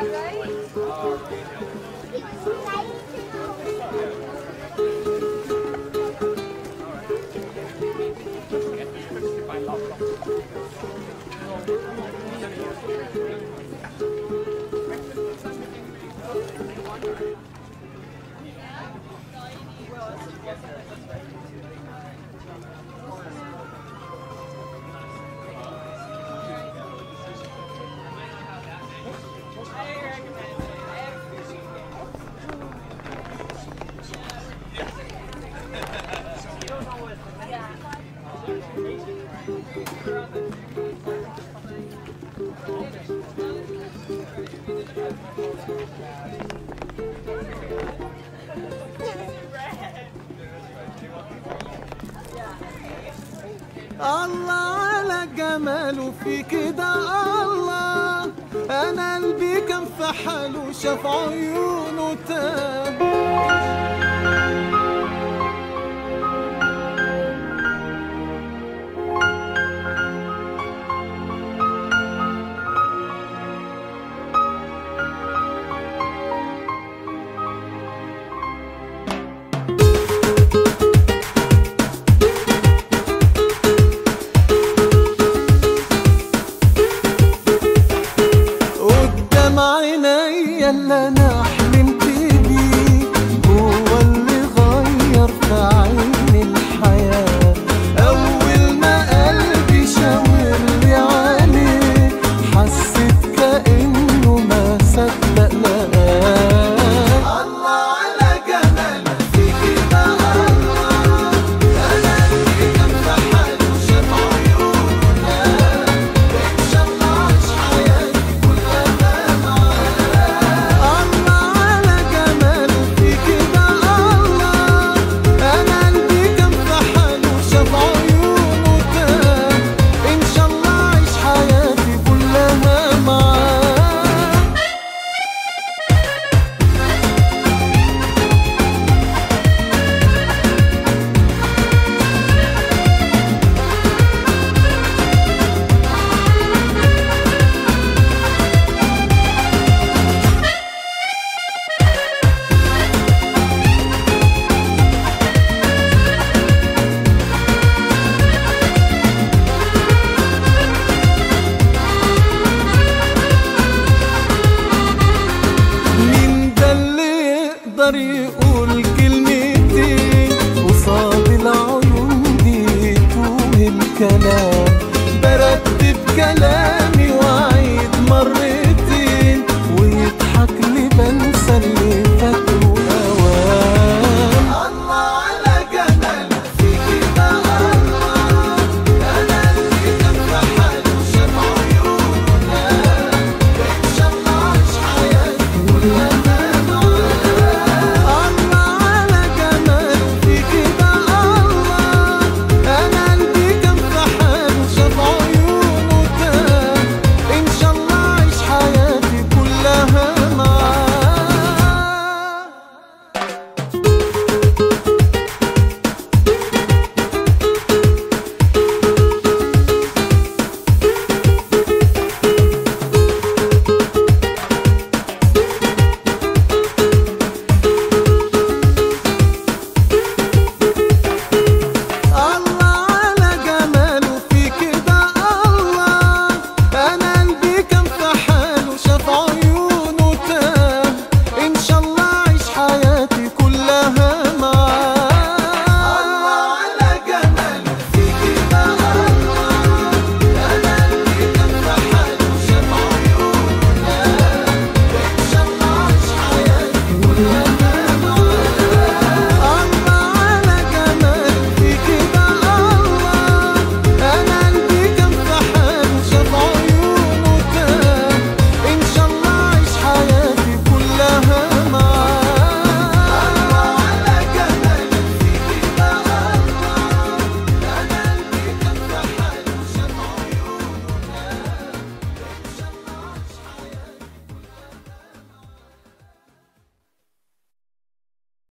الله على جماله في كده الله انا قلبي كان في حاله شاف عيونه تاب قدام عينيا اللي انا حلمت بيه هو اللي غير في عيني الحياة اول ما قلبي شاور لي عليه حسيت كأنه ما صدق لقاه الله على جمالك في كده الله انا اللي كان في حاله شاف عيونه ان شاء الله عاش حياتي كلها معاه الله على جماله في كده الله انا قلبي كان في حاله شاف عيونه تاه ان شاء الله عايش حياتي كلها معاه مين ده اللي يقدر